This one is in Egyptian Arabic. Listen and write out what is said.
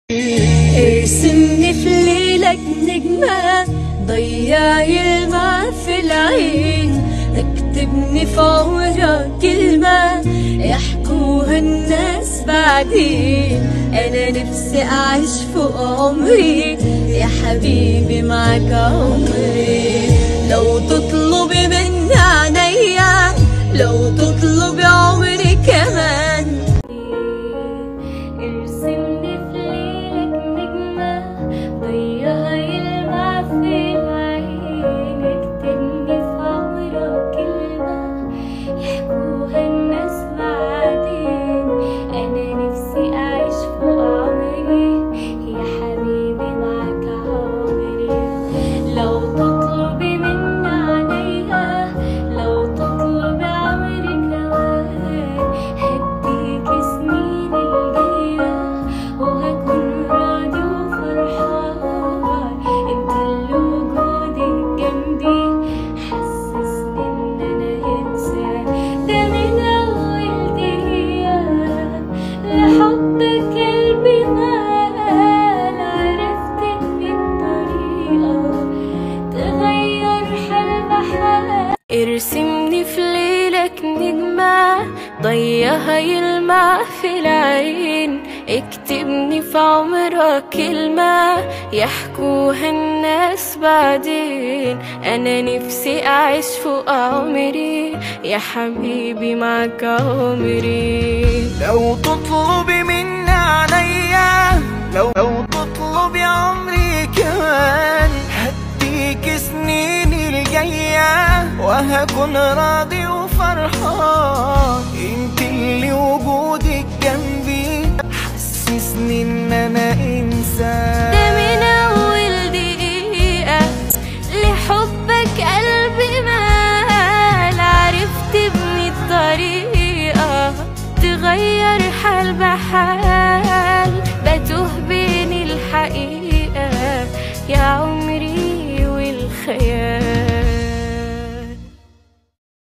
ارسمني في ليلك نجمة ضيع يلمع في العين اكتبني في عمرك كلمة يحكوها الناس بعدين انا نفسي اعيش فوق عمري يا حبيبي معك عمري لو تطلبي مني عينيا لو تطلبي عمري كمان ارسمني في ليلك نجمة ضيها يلمع في العين اكتبني في عمرك كلمة يحكوها الناس بعدين انا نفسي اعيش فوق عمري يا حبيبي معك عمري لو تطلبي مني عينيا لو تطلبي عمري كمان هديك سنين الجاية وهكون راضي وفرحان انت اللي وجودك جنبي حسسني ان انا انسان ده من اول دقيقة لحبك قلبي مال عرفت ان الطريقة تغير حال بحال ارسمني في ليلك نجمة ضيها يلمع في العين اكتبني في عمرك كلمة يحكوها الناس بعدين انا نفسي اعيش فوق عمري يا حبيبي معك عمري لو تطلبي مني عينيا لو لو تطلبي عمري كمان هديك سنيني الجاية وهكون راضي وفرحان انت اللي وجودك جنبي حسسني ان انا انسان ده من أول دقيقة لحبك قلبي مال عرفت ابني الطريقة تغير حال بحال